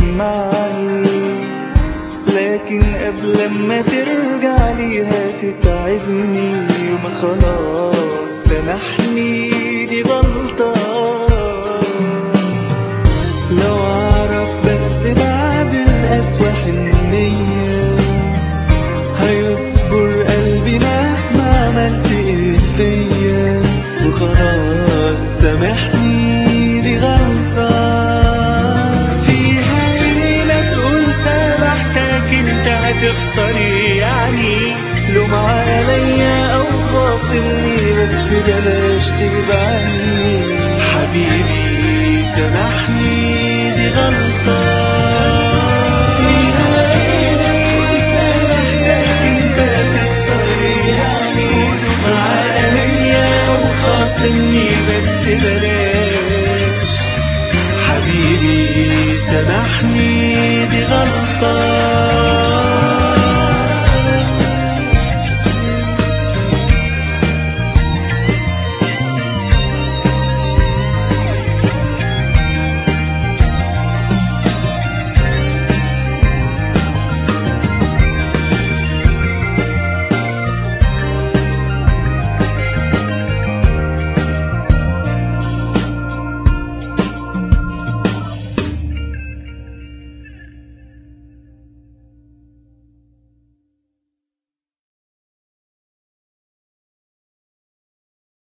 تسمعني لكن قبل ما ترجع لي هتتعبني وما خلاص سامحني دي غلطة لو اعرف بس بعد القسوة حنية هيصبر قلبي مهما عملت ايه فيا وخلاص سامحني دي غلطة فيها ايه لا تقول سامحتك انت هتخسر إيه يعني لوم عليا او خاصمني بس بلاش تبعني حبيبي سامحني